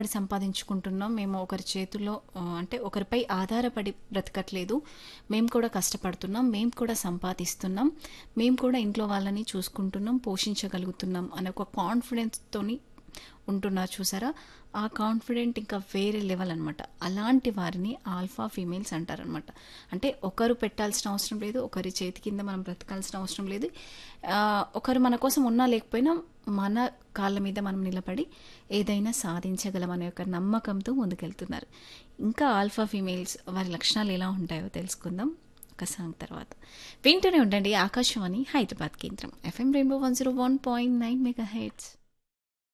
సంపాదించుకుంటున్నాం. మేము ఒకరి చేతుల్లో ఆహ్, అంటే ఒకరిపై ఆధారపడి బ్రతకట్లేదు. మేము కూడా కష్టపడుతున్నాం. మేము కూడా సంపాదిస్తున్నాం. మేము కూడా ఇంట్లో వాళ్ళని చూసుకుంటున్నాం, పోషించగలుగుతున్నాం అనే ఒక కాన్ఫిడెన్స్‌తోని ఉంటున్నారు చూసారా? ఆ కాన్ఫిడెంట్ ఇంకా వేరే లెవెల్ అనమాట. అలాంటి వారిని ఆల్ఫా ఫీమేల్స్ అంటారనమాట. అంటే ఒకరు పెట్టాల్సిన అవసరం లేదు. ఒకరి చేతి కింద మనం బ్రతకాల్సిన అవసరం లేదు. ఆహ్, ఒకరు మన కోసం ఉన్నా లేకపోయినా మన కాళ్ళ మీద మనం నిలబడి ఏదైనా సాధించగలం అనే ఒక నమ్మకంతో ముందుకెళ్తున్నారు. ఇంకా ఆల్ఫా ఫీమేల్స్ వారి లక్షణాలు ఎలా ఉంటాయో తెలుసుకుందాం ఒక సాంగ్ తర్వాత. వింటూనే ఉండండి ఆకాశవాణి హైదరాబాద్ కేంద్రం. FM rainbow 101.9 megahertz.